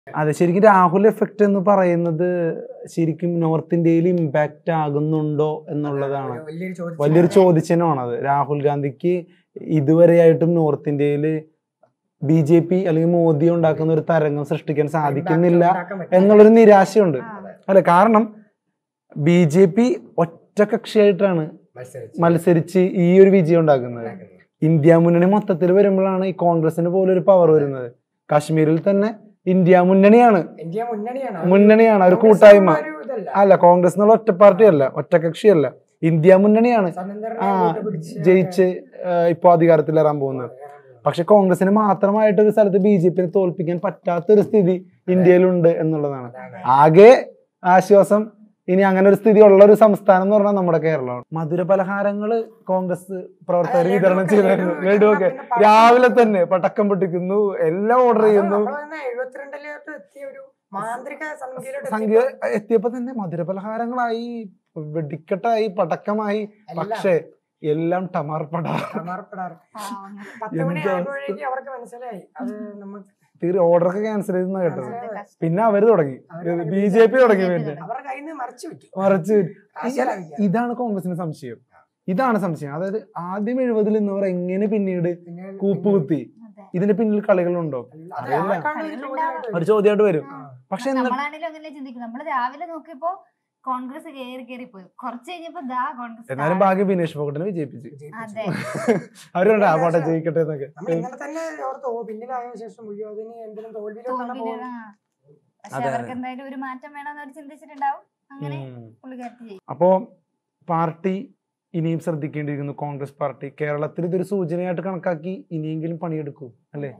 അതെ ശരിക്കും രാഹുൽ എഫക്റ്റ് എന്ന് പറയുന്നത് ശരിക്കും നോർത്ത് ഇന്ത്യയിൽ ഇമ്പാക്റ്റ് ആകുന്നുണ്ടോ എന്നുള്ളതാണ് ഒരു വലിയൊരു ചോദ്യം വലിയൊരു ചോദ്യചിഹ്നമാണത് രാഹുൽ ഗാന്ധിക്ക് ഇതുവരെയായിട്ടും നോർത്ത് ഇന്ത്യയിൽ ബി ജെ പി അല്ലെങ്കിൽ മോദി ഉണ്ടാക്കുന്ന ഒരു തരംഗം സൃഷ്ടിക്കാൻ സാധിക്കുന്നില്ല എന്നുള്ളൊരു നിരാശയുണ്ട് അല്ലെ കാരണം ബി ജെ പി ഒറ്റകക്ഷിയായിട്ടാണ് മത്സരിച്ച് ഈ ഒരു വിജയം ഉണ്ടാക്കുന്നത് ഇന്ത്യ മുന്നണി മൊത്തത്തിൽ വരുമ്പോഴാണ് ഈ കോൺഗ്രസിന് പോലും ഒരു പവർ വരുന്നത് കാശ്മീരിൽ തന്നെ ഇന്ത്യ മുന്നണിയാണ് ഇന്ത്യ മുന്നണിയാണ് മുന്നണിയാണ് ഒരു കോൺഗ്രസ് കൂട്ടായ്മ ഒരു ഇതല്ല. അല്ല കോൺഗ്രസ് എന്നുള്ള ഒറ്റ പാർട്ടി അല്ല ഒറ്റകക്ഷിയല്ല ഇന്ത്യ മുന്നണിയാണ് സ്വതന്ത്രനെ ആ വോട്ട് പിടിച്ച് ജയിച്ച് ആ, ഇപ്പൊ അധികാരത്തിലേറാൻ പോകുന്നത് പക്ഷെ കോൺഗ്രസിന് മാത്രമായിട്ട് ഒരു സ്ഥലത്ത് ബി ജെ പിനെ തോൽപ്പിക്കാൻ പറ്റാത്തൊരു സ്ഥിതി ഇന്ത്യയിലുണ്ട് എന്നുള്ളതാണ് അതാണ്. ആകെ ആശ്വാസം ഇനി അങ്ങനെ ഒരു സ്ഥിതി ഉള്ള ഒരു സംസ്ഥാനം എന്ന് പറഞ്ഞാൽ നമ്മുടെ കേരളമാണ് മധുര പലഹാരങ്ങള് കോൺഗ്രസ് പ്രവർത്തകർ ആ, വിതരണം ലഡുവൊക്കെ, ചെയ്തായിരുന്നു ലഡു ലഡുവൊക്കെ പിന്നെ പടക്കം രാവിലെ തന്നെ പടക്കം പൊട്ടിക്കുന്നു എല്ലാം ഓർഡർ ചെയ്യുന്നു അത് നമ്മള് തന്നെ എഴുപത്തിരണ്ടിലോട്ട് എത്തിയ ഒരു മാന്ത്രിക സംഖ്യയിലോട്ട് സംഖ്യ എത്തിയപ്പോ തന്നെ മധുര പലഹാരങ്ങളായി വെടിക്കെട്ടായി പടക്കമായി പക്ഷേ എല്ലാം ടമാർ പടാർ സമർപ്പെടാറ് പാവങ്ങൾ. പത്ത് മണി എന്താ? ആയപ്പോഴേക്കും അവർക്ക് മനസ്സിലായി അത് നമുക്ക് തീരെ ഓർഡറൊക്കെ ക്യാൻസൽ ചെയ്തെന്നാ കേട്ടത് മനസ്സിലായി. കഷ്ടം. പിന്നെ അവര് തുടങ്ങി അവര് ബി ജെ പി തുടങ്ങി പിന്നെ അവരുടെ കയ്യിൽ നിന്ന് മറിച്ചു വിറ്റു മറിച്ച് കാശ് ഇങ്ങനെ ലാഭിക്കാൻ. ഇതാണ് കോൺഗ്രസിന് സംശയം ഇതാണ് സംശയം അതായത് ആദ്യം എഴുപതിൽ നിന്നവർ എങ്ങനെ പിന്നീട് പിന്നെ കൂപ്പുകുത്തി അതെ. ഇതിന്റെ പിന്നിൽ കളികളുണ്ടോ അത് അറിയില്ല. ആർക്കാണ് ഒരു ചോദ്യമായിട്ട് ഒരു ചോദ്യമായിട്ട് വരും ആ. പക്ഷെ പക്ഷെ എന്നിട്ട് നമ്മളാണെങ്കിലും അങ്ങനെ ചിന്തിക്കും നമ്മള് രാവിലെ നോക്കിയപ്പോ കോൺഗ്രസ് കേറി കേറി പോയി കുറച്ച് കഴിഞ്ഞപ്പോ ദാ കോൺഗ്രസ് എന്നാലും താഴെ. ഭാഗ്യം ബിനേഷ് ഫോക്കട്ടിനെ വിജയിപ്പിച്ചു ജയിപ്പിച്ചു. അതെ അവരുണ്ട് ആ പോട്ടെ ജയിക്കട്ടെ എന്നൊക്കെ നമ്മൾ ഇന്നലെ തന്നെ ഓർത്ത് ഓ പിന്നിലായ ശേഷം അയ്യോ അതിന് എന്തെങ്കിലും തോൽവിയിലോട്ടാണ് തോൽവിയില് പോകുന്നത് ആ. പക്ഷെ അതെ, അവർക്ക് എന്തായാലും ഒരു മാറ്റം വേണമെന്ന് അവർ ചിന്തിച്ചിട്ടുണ്ടാവും അങ്ങനെ ഉം. പുള്ളിക്കാരത്തി ചെയ്യും അപ്പോ പാർട്ടി ഇനിയും ശ്രദ്ധിക്കേണ്ടിയിരിക്കുന്നു കോൺഗ്രസ് പാർട്ടി കേരളത്തിൽ ഇതൊരു സൂചനയായിട്ട് കണക്കാക്കി ഇനിയെങ്കിലും പണിയെടുക്കൂ അല്ലേ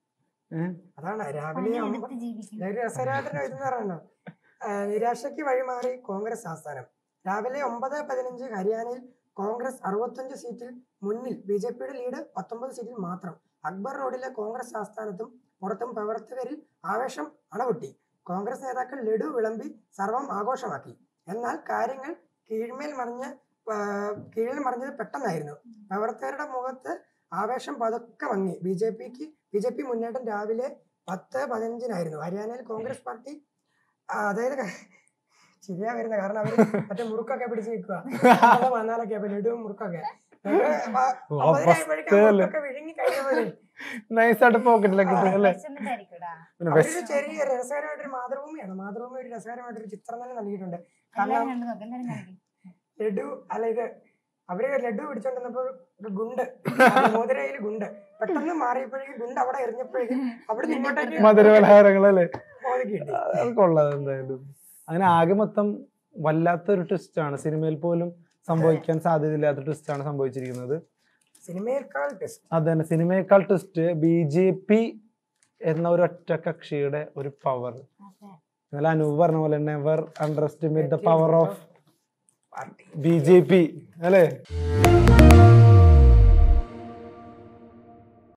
അതാണ് രാവിലെ പണിയെടുത്ത് ഒമ്പ- ജീവിക്കും ഒരു രസകരമായിട്ടൊരു ഇതെന്ന് പറയണോ നിരാശയ്ക്ക് വഴിമാറി കോൺഗ്രസ് ആസ്ഥാനം രാവിലെ ഒമ്പത് പതിനഞ്ച് ഹരിയാനയിൽ കോൺഗ്രസ് അറുപത്തഞ്ച് സീറ്റിൽ മുന്നിൽ ബി ജെ പിയുടെ ലീഡ് പത്തൊമ്പത് സീറ്റിൽ മാത്രം അക്ബർ റോഡിലെ കോൺഗ്രസ് ആസ്ഥാനത്തും പുറത്തും പ്രവർത്തകരിൽ ആവേശം അണപൊട്ടി കോൺഗ്രസ് നേതാക്കൾ ലഡു വിളമ്പി സർവം ആഘോഷമാക്കി എന്നാൽ കാര്യങ്ങൾ കീഴ്മേൽ മറിഞ്ഞ് ആ, കീഴിൽ മറിഞ്ഞത് പെട്ടെന്നായിരുന്നു പ്രവർത്തകരുടെ മുഖത്ത് ആവേശം പതുക്കെ മങ്ങി ബി ജെ പിക്ക് ബി ജെ പി മുന്നേറ്റം രാവിലെ പത്ത് പതിനഞ്ചിനായിരുന്നു ഹരിയാനയിൽ കോൺഗ്രസ് പാർട്ടി ആ, അതായത് ക- ശരിയാ വരുന്നത് കാരണം അവര് മറ്റേ മുറുക്കൊക്കെ പിടിച്ച് നിൽക്കുക വന്നാലൊക്കെ അപ്പൊ ലഡുവും മുറുക്കൊക്കെ ഓ, അവസ്ഥയല്ലേ. വിഴുങ്ങി കഴിഞ്ഞ നൈസായിട്ട് പോക്കറ്റിലൊക്കെ ഇട്ട് അല്ലേ വിശന്നിട്ടായിരിക്കുംടാ. പിന്നെ അവരൊരു വിശ- ചെറിയ രസകരമായിട്ടൊരു മാതൃഭൂമിയാണ് മാതൃഭൂമി ഒരു രസകരമായിട്ടൊരു ചിത്രം തന്നെ നൽകിയിട്ടുണ്ട് എല്ലാരും കാരണം കണ്ടു നോക്ക് എല്ലാരും കണ്ടു ലഡു അല്ല ഇത് അവര് ലഡു പിടിച്ചോണ്ടിരുന്നപ്പോ ഒരു ഗുണ്ട് മോതിരയില് ഗുണ്ട് പെട്ടെന്ന് മാറിയപ്പോഴേക്കും ഗുണ്ട് അവിടെ എറിഞ്ഞപ്പോഴേക്കും അവിടെ നിന്ന് ഇങ്ങോട്ടേക്ക് മധുര പലഹാരങ്ങളല്ലേ മോദിക്ക് കിട്ടി അത് കൊള്ളാം എന്തായാലും അങ്ങനെ ആകെ മൊത്തം വല്ലാത്തൊരു twist ആണ് സിനിമയിൽ പോലും സംഭവിക്കാൻ സാധ്യതയില്ലാത്ത twist ആണ് സംഭവിച്ചിരിക്കുന്നത് സിനിമയേക്കാൾ ടെസ്റ്റ് അത് തന്നെ സിനിമയേക്കാൾ ട്വിസ്റ്റ് ബി ജെ പി എന്ന ഒരു ഒറ്റ കക്ഷിയുടെ ഒരു പവർ അതെ. എന്നാൽ അനൂപ് പറഞ്ഞ പോലെ never underestimate the power of party B J P അല്ലേ